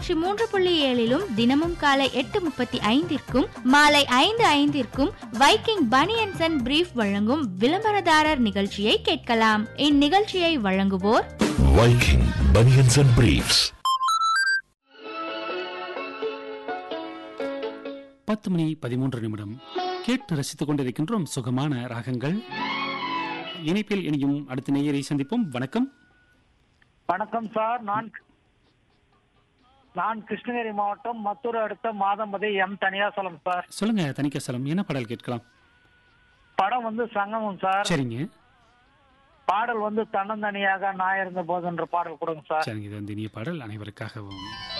நூற்றி மூன்று புள்ளி ஏழிலும் தினமும் காலை எட்டு முப்பத்தி ஐந்திற்கும் மாலை ஐந்து ஐந்திற்கும் வைக்கிங் பனியன்சன் அண்ட் பிரீஃப் வழங்கும் விளம்பரதாரர் நிகழ்ச்சியை கேட்கலாம் இந்நிகழ்ச்சியை வழங்குவோர் Viking Bunions and Briefs. பத்து மணி பதிமூன்று நிமிடம் கேட்டு ரசித்துக் கொண்டிருக்கின்றோம் சுகமான ராகங்கள் இணைப்பில் இனியும் அடுத்த நேயரை சந்திப்போம் வணக்கம் வணக்கம் சார் நான் நான் கிருஷ்ணகிரி மாவட்டம் மத்தூர் அடுத்த மாதம்பதி எம் தனியாசலம் சார் சொல்லுங்க தனிக்கசலம் என்ன பாடல் கேட்கலாம் படம் வந்து சங்கமம் சார் சரிங்க பாடல் வந்து தன்னந்தனியாக நான் இருந்த போதுன்ற பாடல் கொடுங்க சார் சரிங்க இது வந்து இனிய பாடல் அனைவருக்காகவும்